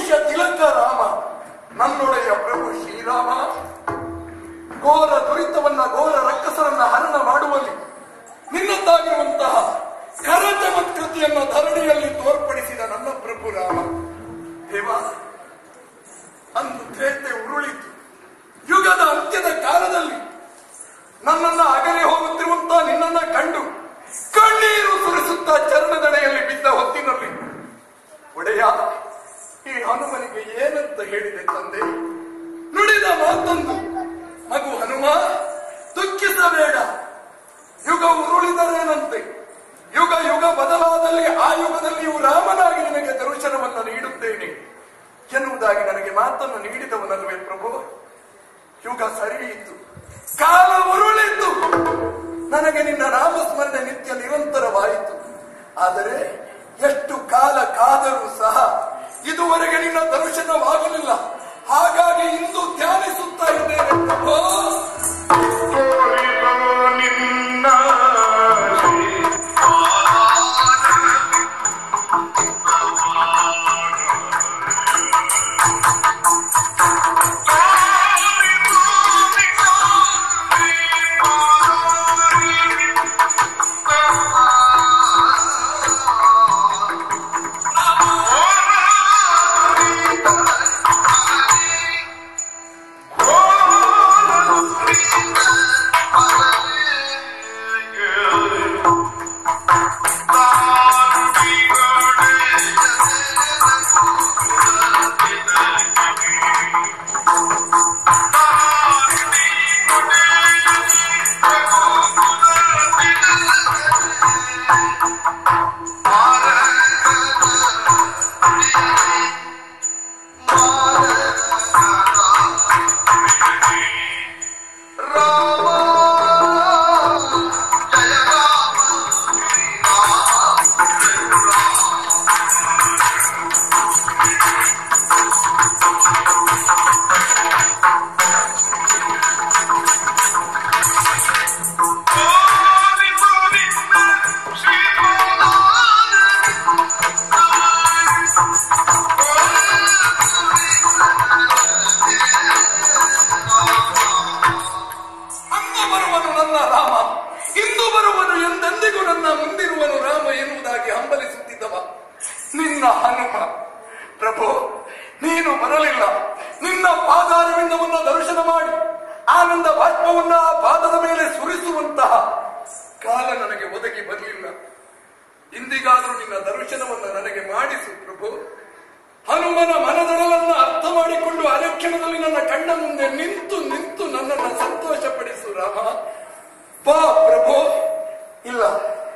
ವಂಶ ತಿಲಕ ರಾಮ ನನ್ನೊಡೆಯ ಪ್ರಭು ಶ್ರೀರಾಮ ಘೋರ ದುರಿತವನ್ನ ಘೋರ ರಕ್ಕಸರನ್ನ ಹರಣ ಮಾಡುವಲ್ಲಿ ನಿನ್ನದ್ದಾಗಿರುವಂತಹ ಕರ ಚಮತ್ಕೃತಿಯನ್ನ ಧರಣಿಯಲ್ಲಿ ತೋರ್ಪಡಿಸಿದ ನನ್ನ ಪ್ರಭು ರಾಮ ದೇವ ಅಂದು ತ್ರೇತೆ ಉರುಳಿತು ಯುಗದ ಅಂತ್ಯದ ಕಾಲದಲ್ಲಿ ನನ್ನನ್ನ ಅಗಲಿ ಹೋಗುತ್ತಿರುವಂತಹ ನಿನ್ನನ್ನ ಕಂಡು ಕಣ್ಣೀರು ಸುರಿಸುತ್ತಾ ಚರಣದಡೆಯಲ್ಲಿ ಬಿದ್ದ ಹೊತ್ತಿನಲ್ಲಿ ಒಡೆಯ ಈ ಹನುಮನಿಗೆ ಏನಂತ ಹೇಳಿದೆ ತಂದೆ ನುಡಿದ ಮಾತೊಂದು ಮಗು ಹನುಮ ದುಃಖಿಸಬೇಡ ಯುಗ ಉರುಳಿದರೇನಂತೆ ಯುಗ ಯುಗ ಬದಲಾದಲ್ಲಿ ಆ ಯುಗದಲ್ಲಿಯೂ ರಾಮನಾಗಿ ನಿನಗೆ ದರ್ಶನವನ್ನು ನೀಡುತ್ತೇನೆ ಎನ್ನುವುದಾಗಿ ನನಗೆ ಮಾತನ್ನು ನೀಡಿದವನಲ್ವೇ ಪ್ರಭು ಯುಗ ಸರಿಯಿತು ಕಾಲ ಉರುಳಿತು ನನಗೆ ನಿನ್ನ ನಾಮಸ್ಮರಣೆ ನಿತ್ಯ ನಿರಂತರವಾಯಿತು ಆದರೆ ಎಷ್ಟು ಕಾಲ ಕಾದರೂ ಸಹ ಇದುವರೆಗೆ ನಿನ್ನ ದರ್ಶನವಾಗಲಿಲ್ಲ ಹಾಗಾಗಿ ಇಂದು ಧ್ಯಾನಿಸುತ್ತಾ ಇದ್ದೇನೆ ಪ್ರಭು ತೋರಿದೋ ನಿನ್ನ ಅಂದು ಬರುವನು ನನ್ನ ರಾಮ ಇಂದು ಬರುವನು ಎಂದೆಂದಿಗೂ ನನ್ನ ಮುಂದಿರುವನು ರಾಮ ಎನ್ನುವುದಾಗಿ ಹಂಬಲಿಸುತ್ತಿದ್ದವ ನಿನ್ನ ಹನುಮ ಪ್ರಭು ನೀನು ಬರಲಿಲ್ಲ ನಿನ್ನ ಪಾದಾರವಿಂದವನ್ನ ದರ್ಶನ ಮಾಡಿ ಆನಂದ ಬಾಷ್ಪವನ್ನ ಆ ಪಾದದ ಮೇಲೆ ಸುರಿಸುವಂತಹ ಕಾಲ ನನಗೆ ಒದಗಿ ಬರಲಿಲ್ಲ ಇಂದಿಗಾದರೂ ನಿನ್ನ ದರ್ಶನವನ್ನು ನನಗೆ ಮಾಡಿಸು ಪ್ರಭು ಹನುಮನ ಮನದಳಲನ್ನ ಅರ್ಥ ಮಾಡಿಕೊಂಡು ಅರಕ್ಷಣದಲ್ಲಿ ನನ್ನ ಕಣ್ಣ ಮುಂದೆ ನಿಂತು ನಿಂತು ನನ್ನನ್ನು ಸಂತೋಷಪಡಿಸು ರಾಮ ಬಾ ಪ್ರಭು ಇಲ್ಲ